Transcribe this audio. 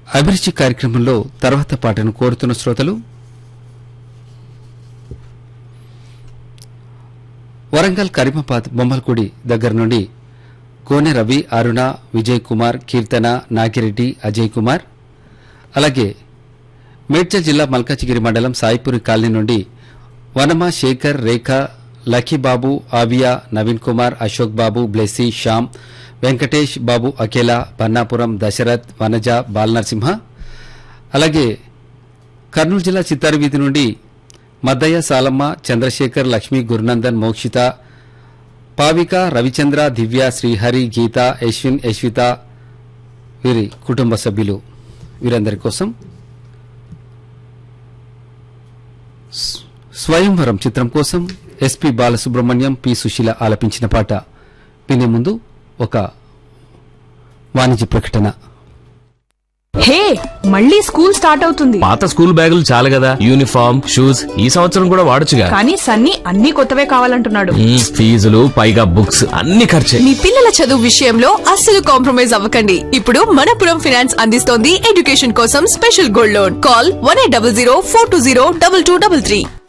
అభిరుచి కార్యక్రమంలో తర్వాత పాటను కోరుతున్న శ్రోతలు వరంగల్ కరీమాబాద్ బొమ్మలకుడి దగ్గర నుండి కోనె రవి అరుణ విజయ్ కుమార్ కీర్తన నాగిరెడ్డి అజయ్ కుమార్ అలాగే మేడ్చల్ జిల్లా మల్కాజిగిరి మండలం సాయిపురి కాలనీ నుండి వనమ శేఖర్ రేఖ లక్కీబాబు ఆవియా నవీన్ కుమార్ అశోక్ బాబు బ్లెస్సీ శ్యామ్ వెంకటేష్ బాబు అఖిల బన్నాపురం దశరథ్ వనజ బాలనరసింహ అలాగే కర్నూలు జిల్లా చిత్తారు వీధి నుండి మద్దయ్య సాలమ్మ చంద్రశేఖర్ లక్ష్మీ గురునందన్ మోక్షిత పావిక రవిచంద్ర దివ్య శ్రీహరి గీత యశ్విన్ యశ్విత వీరి కుటుంబ సభ్యులు వీరందరి కోసం స్- స్వయంవరం చిత్రం కోసం ఎస్పి బాలసుబ్రహ్మణ్యం పి సుశీల ఆలపించిన పాట వినే ముందు ఒక వాణిజ్య ప్రకటన హే మళ్ళీ స్కూల్ స్టార్ట్ అవుతుంది పాత స్కూల్ బ్యాగులు చాలు కదా యూనిఫామ్ షూస్ ఈ సంవత్సరం కూడా వాడొచ్చుగా కానీ సన్నీ అన్ని కొత్తవే కావాలంటున్నాడు మ్మ్, ఫీజులు పైగా బుక్స్ అన్ని ఖర్చే మీ పిల్లల చదువు విషయంలో అస్సలు కాంప్రమైజ్ అవ్వకండి ఇప్పుడు మనపురం ఫినాన్స్ అందిస్తోంది ఎడ్యుకేషన్ కోసం special gold loan call one eight double zero four two zero double two double three